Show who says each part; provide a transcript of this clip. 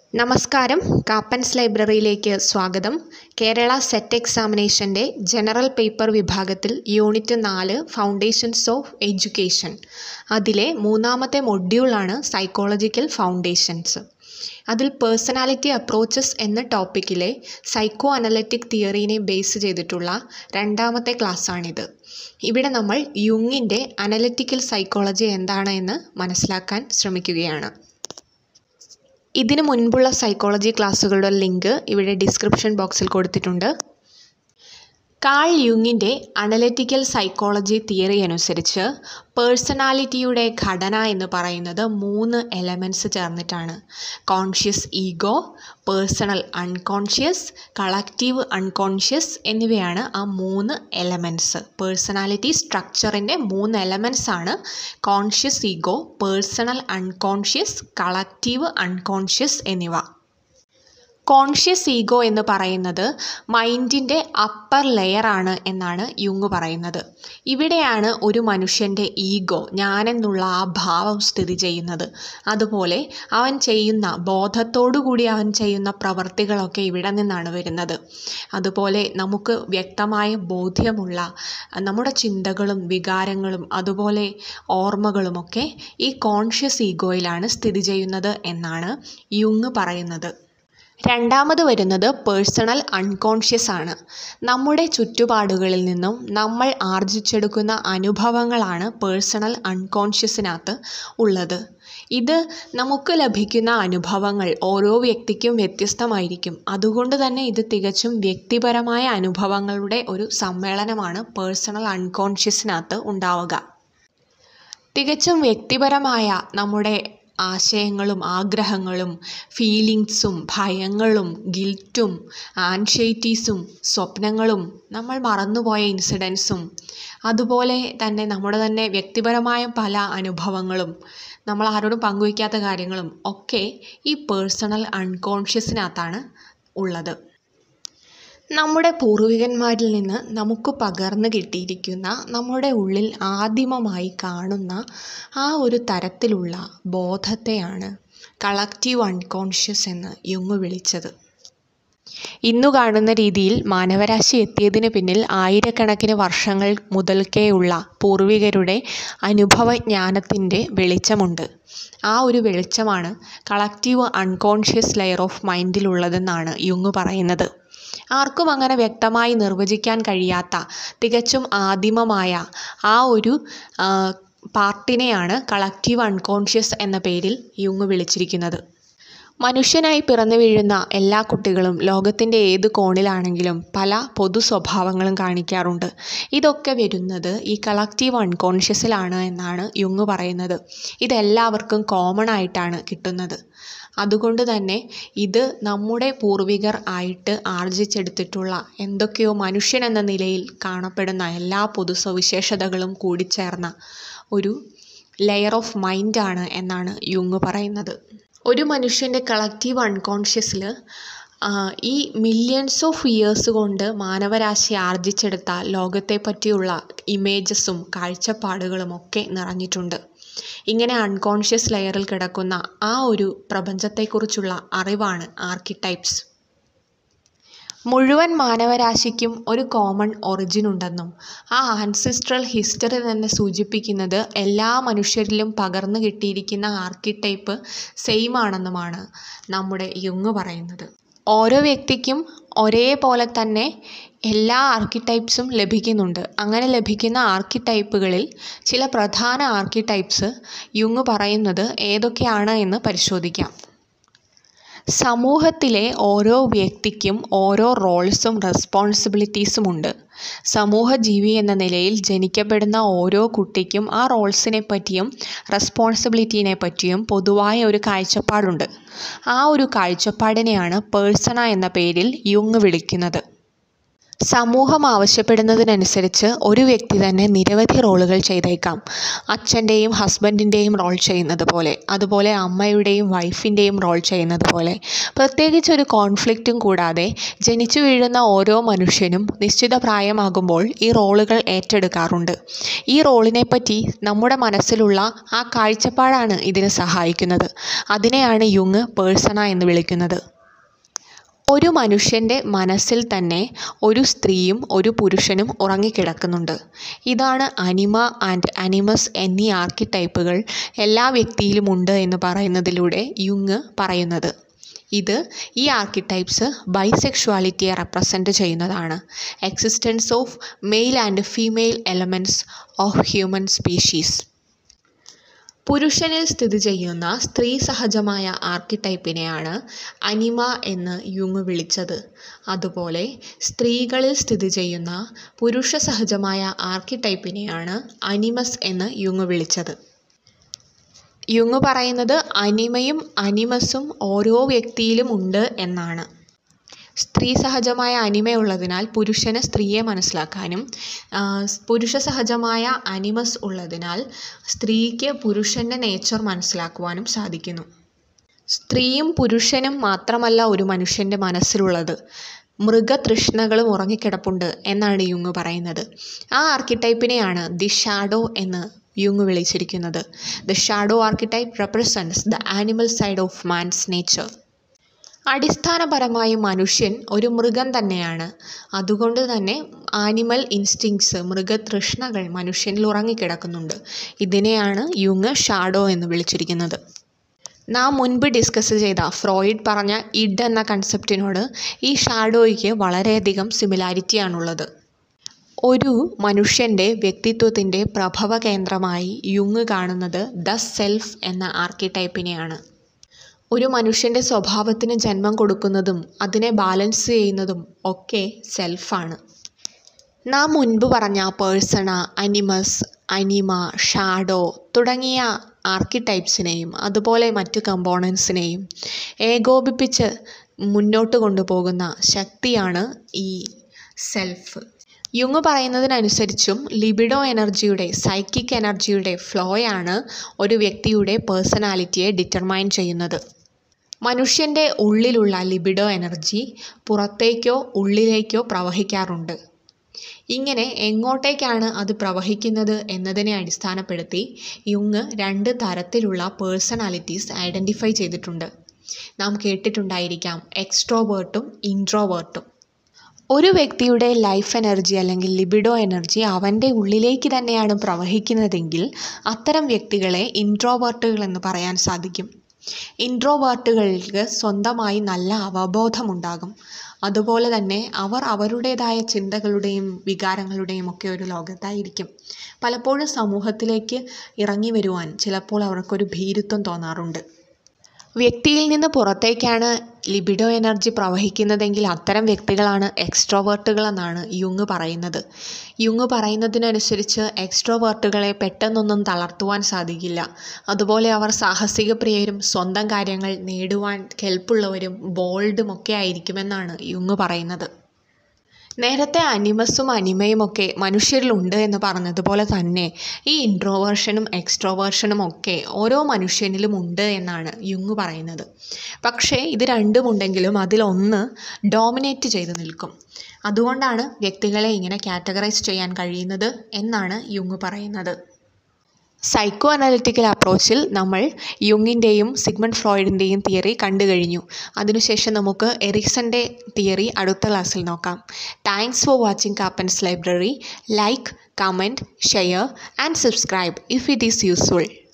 Speaker 1: നമസ്കാരം കാപ്പൻസ് ലൈബ്രറിയിലേക്ക് സ്വാഗതം കേരള സെറ്റ് എക്സാമിനേഷൻ്റെ ജനറൽ പേപ്പർ വിഭാഗത്തിൽ യൂണിറ്റ് നാല് ഫൗണ്ടേഷൻസ് ഓഫ് എഡ്യൂക്കേഷൻ അതിലെ മൂന്നാമത്തെ മൊഡ്യൂളാണ് സൈക്കോളജിക്കൽ ഫൗണ്ടേഷൻസ് അതിൽ പേഴ്സണാലിറ്റി അപ്രോച്ചസ് എന്ന ടോപ്പിക്കിലെ സൈക്കോ അനലറ്റിക് തിയറീനെ ബേസ് ചെയ്തിട്ടുള്ള രണ്ടാമത്തെ ക്ലാസ്സാണിത് ഇവിടെ നമ്മൾ യുങ്ങിൻ്റെ അനലറ്റിക്കൽ സൈക്കോളജി എന്താണ് എന്ന് മനസ്സിലാക്കാൻ ശ്രമിക്കുകയാണ് ഇതിനു മുൻപുള്ള സൈക്കോളജി ക്ലാസ്സുകളുടെ ലിങ്ക് ഇവിടെ ഡിസ്ക്രിപ്ഷൻ ബോക്സിൽ കൊടുത്തിട്ടുണ്ട് കാൾ യുങ്ങിൻ്റെ അനലറ്റിക്കൽ സൈക്കോളജി തിയറി അനുസരിച്ച് പേഴ്സണാലിറ്റിയുടെ ഘടന എന്ന് പറയുന്നത് മൂന്ന് എലമെൻറ്റ്സ് ചേർന്നിട്ടാണ് conscious ego personal unconscious collective unconscious എന്നിവയാണ് ആ മൂന്ന് എലമെൻറ്റ്സ് പേഴ്സണാലിറ്റി സ്ട്രക്ചറിൻ്റെ മൂന്ന് എലമെൻറ്റ്സ് ആണ് conscious ego personal unconscious collective unconscious എന്നിവ കോൺഷ്യസ് ഈഗോ എന്ന് പറയുന്നത് മൈൻഡിൻ്റെ അപ്പർ ലെയറാണ് എന്നാണ് യുങ് പറയുന്നത് ഇവിടെയാണ് ഒരു മനുഷ്യൻ്റെ ഈഗോ ഞാനെന്നുള്ള ആ ഭാവം സ്ഥിതി ചെയ്യുന്നത് അതുപോലെ അവൻ ചെയ്യുന്ന ബോധത്തോടു കൂടി അവൻ ചെയ്യുന്ന പ്രവർത്തികളൊക്കെ ഇവിടെ നിന്നാണ് വരുന്നത് അതുപോലെ നമുക്ക് വ്യക്തമായ ബോധ്യമുള്ള നമ്മുടെ ചിന്തകളും വികാരങ്ങളും അതുപോലെ ഓർമ്മകളുമൊക്കെ ഈ കോൺഷ്യസ് ഈഗോയിലാണ് സ്ഥിതി ചെയ്യുന്നത് എന്നാണ് യുങ് പറയുന്നത് രണ്ടാമത് വരുന്നത് പേഴ്സണൽ അൺകോൺഷ്യസ് ആണ് നമ്മുടെ ചുറ്റുപാടുകളിൽ നിന്നും നമ്മൾ ആർജിച്ചെടുക്കുന്ന അനുഭവങ്ങളാണ് പേഴ്സണൽ അൺകോൺഷ്യസിനകത്ത് ഉള്ളത് ഇത് നമുക്ക് ലഭിക്കുന്ന അനുഭവങ്ങൾ ഓരോ വ്യക്തിക്കും വ്യത്യസ്തമായിരിക്കും അതുകൊണ്ട് തന്നെ ഇത് തികച്ചും വ്യക്തിപരമായ അനുഭവങ്ങളുടെ ഒരു സമ്മേളനമാണ് പേഴ്സണൽ അൺകോൺഷ്യസിനകത്ത് ഉണ്ടാവുക തികച്ചും വ്യക്തിപരമായ നമ്മുടെ ആശയങ്ങളും ആഗ്രഹങ്ങളും ഫീലിങ്സും ഭയങ്ങളും ഗിൽറ്റും ആൻഷൈറ്റീസും സ്വപ്നങ്ങളും നമ്മൾ മറന്നുപോയ ഇൻസിഡൻസും അതുപോലെ തന്നെ നമ്മുടെ തന്നെ വ്യക്തിപരമായ പല അനുഭവങ്ങളും നമ്മൾ ആരോടും പങ്കുവയ്ക്കാത്ത കാര്യങ്ങളും ഒക്കെ ഈ പേഴ്സണൽ അൺകോൺഷ്യസിനകത്താണ് ഉള്ളത് നമ്മുടെ പൂർവികന്മാരിൽ നിന്ന് നമുക്ക് പകർന്നു കിട്ടിയിരിക്കുന്ന നമ്മുടെ ഉള്ളിൽ ആദിമമായി കാണുന്ന ആ ഒരു തരത്തിലുള്ള ബോധത്തെയാണ് കളക്റ്റീവ് അൺകോൺഷ്യസ് എന്ന് യുങ് വിളിച്ചത് ഇന്നു കാണുന്ന രീതിയിൽ മാനവരാശി എത്തിയതിന് പിന്നിൽ ആയിരക്കണക്കിന് വർഷങ്ങൾ മുതൽക്കേയുള്ള പൂർവികരുടെ അനുഭവജ്ഞാനത്തിൻ്റെ വെളിച്ചമുണ്ട് ആ ഒരു വെളിച്ചമാണ് കളക്റ്റീവ് അൺകോൺഷ്യസ് ലെയർ ഓഫ് മൈൻഡിലുള്ളതെന്നാണ് യുങ് പറയുന്നത് ആർക്കും അങ്ങനെ വ്യക്തമായി നിർവചിക്കാൻ കഴിയാത്ത തികച്ചും ആദിമമായ ആ ഒരു പാർട്ടിനെയാണ് കളക്റ്റീവ് അൺകോൺഷ്യസ് എന്ന പേരിൽ യുങ് വിളിച്ചിരിക്കുന്നത് മനുഷ്യനായി പിറന്നു വീഴുന്ന എല്ലാ കുട്ടികളും ലോകത്തിൻ്റെ ഏത് കോണിലാണെങ്കിലും പല പൊതു സ്വഭാവങ്ങളും കാണിക്കാറുണ്ട് ഇതൊക്കെ വരുന്നത് ഈ കളക്റ്റീവ് അൺകോൺഷ്യസിലാണ് എന്നാണ് യുങ് പറയുന്നത് ഇതെല്ലാവർക്കും കോമൺ ആയിട്ടാണ് കിട്ടുന്നത് അതുകൊണ്ട് തന്നെ ഇത് നമ്മുടെ പൂർവികർ ആയിട്ട് ആർജിച്ചെടുത്തിട്ടുള്ള എന്തൊക്കെയോ മനുഷ്യൻ എന്ന നിലയിൽ കാണപ്പെടുന്ന എല്ലാ പൊതു സവിശേഷതകളും കൂടിച്ചേർന്ന ഒരു ലെയർ ഓഫ് മൈൻഡാണ് എന്നാണ് യുങ് പറയുന്നത് ഒരു മനുഷ്യൻ്റെ കളക്റ്റീവ് അൺകോൺഷ്യസിൽ ഈ മില്യൺസ് ഓഫ് ഇയേഴ്സ് കൊണ്ട് മാനവരാശി ആർജിച്ചെടുത്ത ലോകത്തെ പറ്റിയുള്ള ഇമേജസും കാഴ്ചപ്പാടുകളും ഒക്കെ നിറഞ്ഞിട്ടുണ്ട് ഇങ്ങനെ അൺകോൺഷ്യസ് ലെയറിൽ കിടക്കുന്ന ആ ഒരു പ്രപഞ്ചത്തെക്കുറിച്ചുള്ള അറിവാണ് ആർക്കിടൈപ്സ് മുഴുവൻ മാനവരാശിക്കും ഒരു കോമൺ ഒറിജിൻ ഉണ്ടെന്നും ആ ആൻസിസ്ട്രൽ ഹിസ്റ്ററി തന്നെ സൂചിപ്പിക്കുന്നത് എല്ലാ മനുഷ്യരിലും പകർന്നു കിട്ടിയിരിക്കുന്ന ആർക്കിടൈപ്പ് സെയിം ആണെന്നുമാണ് നമ്മുടെ യുങ് പറയുന്നത് ഓരോ വ്യക്തിക്കും ഒരേപോലെ തന്നെ എല്ലാ ആർക്കിടൈപ്സും ലഭിക്കുന്നുണ്ട് അങ്ങനെ ലഭിക്കുന്ന ആർക്കിടൈപ്പുകളിൽ ചില പ്രധാന ആർക്കിടൈപ്സ് യുങ് പറയുന്നത് ഏതൊക്കെയാണ് എന്ന് പരിശോധിക്കാം സമൂഹത്തിലെ ഓരോ വ്യക്തിക്കും ഓരോ റോൾസും റെസ്പോൺസിബിലിറ്റീസും ഉണ്ട് സമൂഹജീവി എന്ന നിലയിൽ ജനിക്കപ്പെടുന്ന ഓരോ കുട്ടിക്കും ആ റോൾസിനെ പറ്റിയും റെസ്പോൺസിബിലിറ്റീനെ പറ്റിയും പൊതുവായ ഒരു കാഴ്ചപ്പാടുണ്ട് ആ ഒരു കാഴ്ചപ്പാടിനെയാണ് പേഴ്സണ എന്ന പേരിൽ യുങ് വിളിക്കുന്നത് സമൂഹം ആവശ്യപ്പെടുന്നതിനനുസരിച്ച് ഒരു വ്യക്തി തന്നെ നിരവധി റോളുകൾ ചെയ്തേക്കാം അച്ഛൻ്റെയും ഹസ്ബൻഡിൻ്റെയും റോൾ ചെയ്യുന്നത് പോലെ അതുപോലെ അമ്മയുടെയും വൈഫിൻ്റെയും റോൾ ചെയ്യുന്നത് പോലെ പ്രത്യേകിച്ച് ഒരു കോൺഫ്ലിക്റ്റും കൂടാതെ ജനിച്ചു വീഴുന്ന ഓരോ മനുഷ്യനും നിശ്ചിത പ്രായമാകുമ്പോൾ ഈ റോളുകൾ ഏറ്റെടുക്കാറുണ്ട് ഈ റോളിനെപ്പറ്റി നമ്മുടെ മനസ്സിലുള്ള ആ കാഴ്ചപ്പാടാണ് ഇതിന് സഹായിക്കുന്നത് അതിനെയാണ് യുങ് പേഴ്സണ എന്ന് വിളിക്കുന്നത് ഒരു മനുഷ്യൻ്റെ മനസ്സിൽ തന്നെ ഒരു സ്ത്രീയും ഒരു പുരുഷനും ഉറങ്ങിക്കിടക്കുന്നുണ്ട് ഇതാണ് അനിമ ആൻഡ് അനിമസ് എന്നീ ആർക്കിടൈപ്പുകൾ എല്ലാ വ്യക്തിയിലും ഉണ്ട് എന്ന് പറയുന്നതിലൂടെ യുങ് പറയുന്നത് ഇത് ഈ ആർക്കിടൈപ്സ് ബൈസെക്ഷുവാലിറ്റിയെ റെപ്രസെൻ്റ് ചെയ്യുന്നതാണ് existence of male and female elements of human species പുരുഷനിൽ സ്ഥിതി ചെയ്യുന്ന സ്ത്രീ സഹജമായ ആർക്കിടൈപ്പിനെയാണ് അനിമ എന്ന് യുങ് വിളിച്ചത് അതുപോലെ സ്ത്രീകളിൽ സ്ഥിതി ചെയ്യുന്ന പുരുഷ സഹജമായ ആർക്കിടൈപ്പിനെയാണ് അനിമസ് എന്ന് യുങ് വിളിച്ചത് യുങ് പറയുന്നത് അനിമയും അനിമസും ഓരോ വ്യക്തിയിലും ഉണ്ട് എന്നാണ് സ്ത്രീ സഹജമായ അനിമയുള്ളതിനാൽ പുരുഷന് സ്ത്രീയെ മനസ്സിലാക്കാനും പുരുഷ സഹജമായ അനിമസ് ഉള്ളതിനാൽ സ്ത്രീക്ക് പുരുഷൻ്റെ നേച്ചർ മനസ്സിലാക്കുവാനും സാധിക്കുന്നു സ്ത്രീയും പുരുഷനും മാത്രമല്ല ഒരു മനുഷ്യൻ്റെ മനസ്സിലുള്ളത് മൃഗതൃഷ്ണകളും ഉറങ്ങിക്കിടപ്പുണ്ട് എന്നാണ് യുങ് പറയുന്നത് ആ ആർക്കിടൈപ്പിനെയാണ് ദി ഷാഡോ എന്ന് യുങ് വിളിച്ചിരിക്കുന്നത് the shadow archetype represents the animal side of man's nature അടിസ്ഥാനപരമായി മനുഷ്യൻ ഒരു മൃഗം തന്നെയാണ് അതുകൊണ്ട് തന്നെ ആനിമൽ ഇൻസ്റ്റിങ്സ് മൃഗതൃഷ്ണകൾ മനുഷ്യനിൽ ഉറങ്ങിക്കിടക്കുന്നുണ്ട് ഇതിനെയാണ് യുങ് ഷാഡോ എന്ന് വിളിച്ചിരിക്കുന്നത് നാം മുൻപ് ഡിസ്കസ് ചെയ്ത ഫ്രോയിഡ് പറഞ്ഞ ഇഡ് എന്ന കൺസെപ്റ്റിനോട് ഈ ഷാഡോയ്ക്ക് വളരെയധികം സിമിലാരിറ്റിയാണുള്ളത് ഒരു മനുഷ്യൻ്റെ വ്യക്തിത്വത്തിൻ്റെ പ്രഭവ കേന്ദ്രമായി യുങ് കാണുന്നത് ദ സെൽഫ് എന്ന ആർക്കിടൈപ്പിനെയാണ് ഒരു മനുഷ്യൻ്റെ സ്വഭാവത്തിന് ജന്മം കൊടുക്കുന്നതും അതിനെ ബാലൻസ് ചെയ്യുന്നതും ഒക്കെ സെൽഫാണ് നാം മുൻപ് പറഞ്ഞ പേഴ്സണ അനിമസ് അനിമ ഷാഡോ തുടങ്ങിയ ആർക്കിടൈപ്സിനെയും അതുപോലെ മറ്റു കമ്പോണൻസിനെയും ഏകോപിപ്പിച്ച് മുന്നോട്ട് കൊണ്ടുപോകുന്ന ശക്തിയാണ് ഈ സെൽഫ് യുങ് പറയുന്നതിനനുസരിച്ചും ലിബിഡോ എനർജിയുടെ സൈക്കിക് എനർജിയുടെ ഫ്ലോയാണ് ഒരു വ്യക്തിയുടെ പേഴ്സണാലിറ്റിയെ ഡിറ്റർമൈൻ ചെയ്യുന്നത് മനുഷ്യൻ്റെ ഉള്ളിലുള്ള ലിബിഡോ എനർജി പുറത്തേക്കോ ഉള്ളിലേക്കോ പ്രവഹിക്കാറുണ്ട് ഇങ്ങനെ എങ്ങോട്ടേക്കാണ് അത് പ്രവഹിക്കുന്നത് എന്നതിനെ അടിസ്ഥാനപ്പെടുത്തി യുങ് രണ്ട് തരത്തിലുള്ള പേഴ്സണാലിറ്റീസ് ഐഡൻറ്റിഫൈ ചെയ്തിട്ടുണ്ട് നാം കേട്ടിട്ടുണ്ടായിരിക്കാം എക്സ്ട്രോവേർട്ടും ഇൻട്രോവേർട്ടും ഒരു വ്യക്തിയുടെ ലൈഫ് എനർജി അല്ലെങ്കിൽ ലിബിഡോ എനർജി അവൻ്റെ ഉള്ളിലേക്ക് തന്നെയാണ് പ്രവഹിക്കുന്നതെങ്കിൽ അത്തരം വ്യക്തികളെ ഇൻട്രോവേർട്ടുകൾ എന്ന് പറയാൻ സാധിക്കും ഇൻട്രോവേർട്ടുകൾക്ക് സ്വന്തമായി നല്ല അവബോധമുണ്ടാകും അതുപോലെ തന്നെ അവർ അവരുടേതായ ചിന്തകളുടെയും വികാരങ്ങളുടെയും ഒക്കെ ഒരു ലോകത്തായിരിക്കും പലപ്പോഴും സമൂഹത്തിലേക്ക് ഇറങ്ങി വരുവാൻ ചിലപ്പോൾ അവർക്കൊരു ഭീരുത്വം തോന്നാറുണ്ട് വ്യക്തിയിൽ നിന്ന് പുറത്തേക്കാണ് ലിബിഡോ എനർജി പ്രവഹിക്കുന്നതെങ്കിൽ അത്തരം വ്യക്തികളാണ് എക്സ്ട്രോവേർട്ടുകൾ എന്നാണ് യുങ് പറയുന്നത് യുങ് പറയുന്നതിനനുസരിച്ച് എക്സ്ട്രോവേർട്ടുകളെ പെട്ടെന്നൊന്നും തളർത്തുവാൻ സാധിക്കില്ല അതുപോലെ അവർ സാഹസിക പ്രിയരും സ്വന്തം കാര്യങ്ങൾ നേടുവാൻ കെൽപ്പുള്ളവരും ബോൾഡും ഒക്കെ ആയിരിക്കുമെന്നാണ് യുങ് പറയുന്നത് നേരത്തെ അനിമസും അനിമയും ഒക്കെ മനുഷ്യരിലുണ്ട് എന്ന് പറഞ്ഞതുപോലെ തന്നെ ഈ ഇൻട്രോവേർഷനും എക്സ്ട്രോവേർഷനും ഒക്കെ ഓരോ മനുഷ്യനിലും ഉണ്ട് എന്നാണ് യുങ് പറയുന്നത് പക്ഷേ ഇത് രണ്ടുമുണ്ടെങ്കിലും അതിലൊന്ന് ഡോമിനേറ്റ് ചെയ്ത് നിൽക്കും അതുകൊണ്ടാണ് വ്യക്തികളെ ഇങ്ങനെ കാറ്റഗറൈസ് ചെയ്യാൻ കഴിയുന്നത് എന്നാണ് യുങ് പറയുന്നത് സൈക്കോ അനാലിറ്റിക്കൽ അപ്രോച്ചിൽ നമ്മൾ യുങ്ങിൻ്റെയും സിഗ്മണ്ട് ഫ്രോയിഡിൻ്റെയും തിയറി കണ്ടു കഴിഞ്ഞു അതിനുശേഷം നമുക്ക് എറിക്സൻ്റെ തിയറി അടുത്ത ക്ലാസ്സിൽ നോക്കാം thanks for watching Kappan's library like comment share and subscribe if it is useful